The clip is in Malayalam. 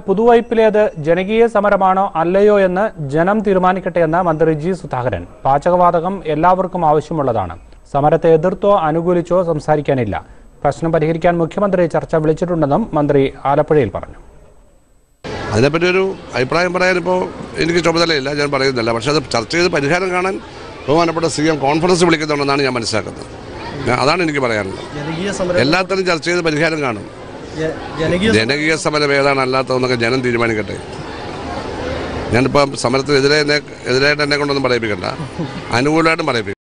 പുതുവൈപ്പിലേത് ജനകീയ സമരമാണോ അല്ലയോ എന്ന് ജനം തീരുമാനിക്കട്ടെ എന്ന് മന്ത്രി ജി സുധാകരൻ പാചകവാതകം എല്ലാവർക്കും ആവശ്യമുള്ളതാണ് സമരത്തെ എതിർത്തോ അനുകൂലിച്ചോ സംസാരിക്കാനില്ല പ്രശ്നം പരിഹരിക്കാൻ മുഖ്യമന്ത്രി ചർച്ച വിളിച്ചിട്ടുണ്ടെന്നും മന്ത്രി ആലപ്പുഴയിൽ പറഞ്ഞു അതിനെപ്പറ്റി ഒരു അഭിപ്രായം പറയാനിപ്പോൾ എനിക്ക് ചുമതലയില്ല ഞാൻ പറയുന്നില്ല പക്ഷേ അത് ചർച്ച ചെയ്ത് പരിഹാരം കാണാൻ ബഹുമാനപ്പെട്ട സി എം കോൺഫറൻസ് വിളിക്കുന്നുണ്ടെന്നാണ് ഞാൻ മനസ്സിലാക്കുന്നത് ഞാൻ- അതാണ് എനിക്ക് പറയാനുള്ളത് ജനകീയ സമരം എല്ലാത്തിനും ചർച്ച ചെയ്ത് പരിഹാരം കാണും ജ- ജനകീയ ജനകീയ സമരം ഏതാണ് അല്ലാത്തതെന്നൊക്കെ ജനം തീരുമാനിക്കട്ടെ ഞാനിപ്പം സമരത്തിനെതിരെ എന്നെ എതിരായിട്ട് എന്നെ കൊണ്ടൊന്നും പറയിപ്പിക്കണ്ട അനുകൂലമായിട്ടും പറയിപ്പിക്കും